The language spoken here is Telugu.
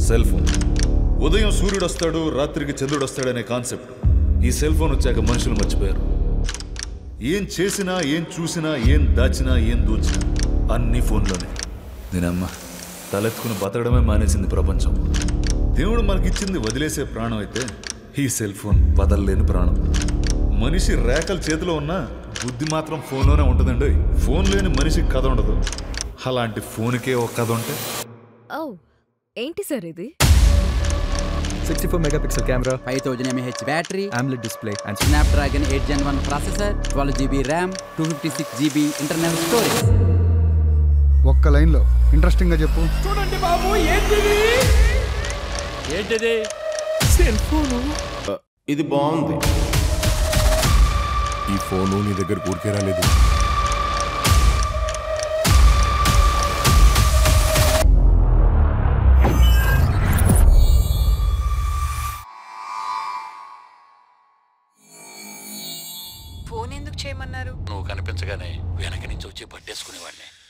సెల్ ఫోన్ ఉదయం సూర్యుడు వస్తాడు రాత్రికి చంద్రుడు వస్తాడనే కాన్సెప్ట్ ఈ సెల్ ఫోన్ వచ్చాక మనుషులు మర్చిపోయారు ఏం చేసినా ఏం చూసినా ఏం దాచినా ఏం దోచినా అన్ని ఫోన్లోనే నేనమ్మ తలెత్తుకుని బతకడమే మానేసింది ప్రపంచం దేవుడు మనకిచ్చింది వదిలేసే ప్రాణం అయితే ఈ సెల్ ఫోన్ వదలలేని ప్రాణం మనిషి రేఖల చేతిలో ఉన్నా బుద్ధి మాత్రం ఫోన్లోనే ఉంటుందండి ఫోన్ లేని మనిషికి కథ ఉండదు అలాంటి ఫోన్కే ఒక కథ ఉంటే ఓ ఏంటి సార్ ఇది sixty four megapixel camera five thousand mAh battery AMOLED display and Snapdragon eight gen one processor twelve GB RAM two fifty six GB internal storage ఒక్క లైన్లో ఇంట్రెస్టింగ్గా చెప్పు ఏంటిది ఇది బాగుంది ఈ ఫోను నీ దగ్గర ఊరికే రాలేదు ఫోన్ ఎందుకు చేయమన్నారు నువ్వు కనిపించగానే వెనక నుంచి వచ్చి పట్టేసుకునేవాడిని